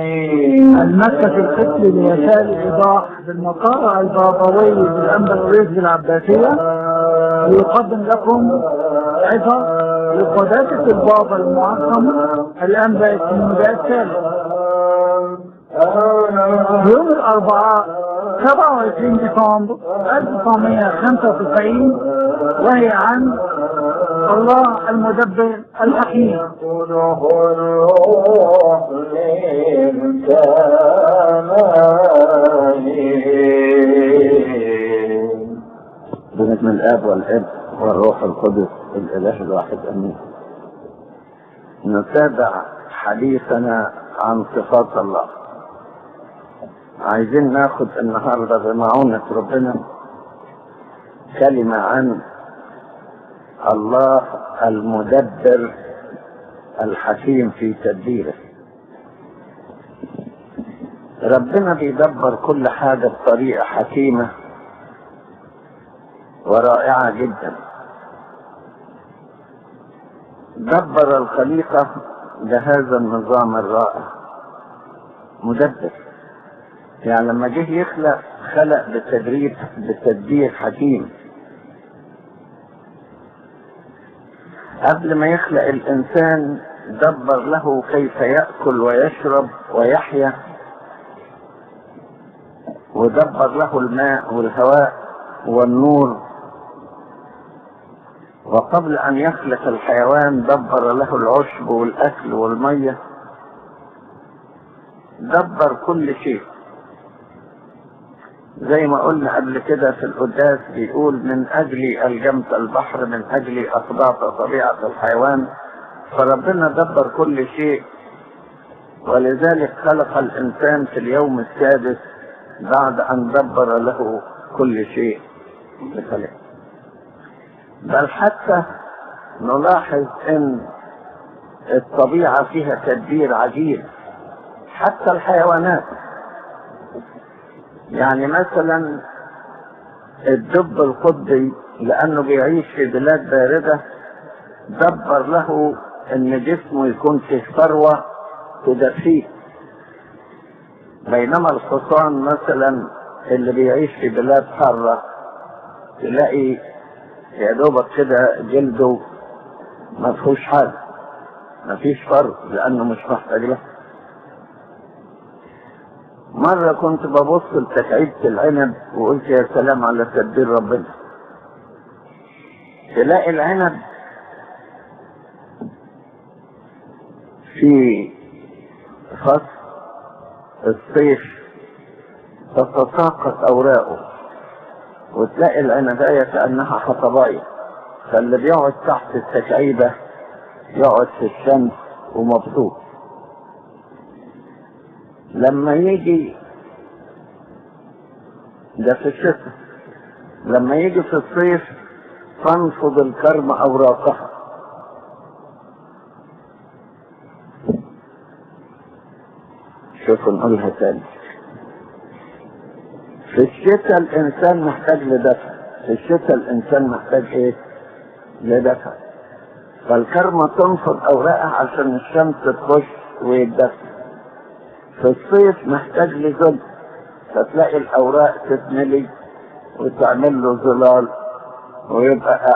المكة في القتل ليسار الإيضاح بالمقارع البابوي بالأنبا الريز العباسية ليقدم لكم عظة لقداسة البابا المعظم الأنبا السنودا الثالث يوم الأربعاء 27 ديسمبر 1995 وهي عن الله المدبر الحكيم باسم الاب والابن والروح القدس الاله الواحد امين نتابع حديثنا عن صفات الله عايزين ناخد النهارده بمعونة ربنا كلمة عن الله المدبر الحكيم في تدبيره ربنا بيدبر كل حاجة بطريقة حكيمة ورائعة جدا دبر الخليقة بهذا النظام الرائع مدبر يعني لما جه يخلق خلق بتدريب بتدبير حكيم قبل ما يخلق الانسان دبر له كيف ياكل ويشرب ويحيا ودبر له الماء والهواء والنور وقبل ان يخلق الحيوان دبر له العشب والاكل والميه دبر كل شيء زي ما قلنا قبل كده في القداس بيقول من اجلي الجمت البحر من اجلي اخضعت طبيعه الحيوان فربنا دبر كل شيء ولذلك خلق الانسان في اليوم السادس بعد ان دبر له كل شيء بخلقه بل حتى نلاحظ ان الطبيعة فيها تدبير عجيب حتى الحيوانات يعني مثلا الدب القطبي لانه بيعيش في بلاد باردة دبر له ان جسمه يكون فيه ثروة تدفيه بينما الحصان مثلا اللي بيعيش في بلاد حارة تلاقي يا دوبك كده جلده ما فيهوش حاجة ما فيش فرق لأنه مش محتاج له مرة كنت ببص لتكعيبة العنب وقلت يا سلام على تدبير ربنا تلاقي العنب في فصل الصيف تتساقط أوراقه وتلاقي العنباية كأنها حطباية فاللي بيقعد تحت التكعيبة يقعد في الشمس ومبسوط لما يجي ده في الشتاء لما يجي في الصيف تنفض الكرم أوراقها شوفوا نقولها تاني في الشتاء الانسان محتاج لدفع في الشتاء الانسان محتاج ايه لدفع فالكرمة تنفض اوراقها عشان الشمس تخش ويتدفى في الصيف محتاج لظل فتلاقي الاوراق تتملي وتعمل له ظلال ويبقى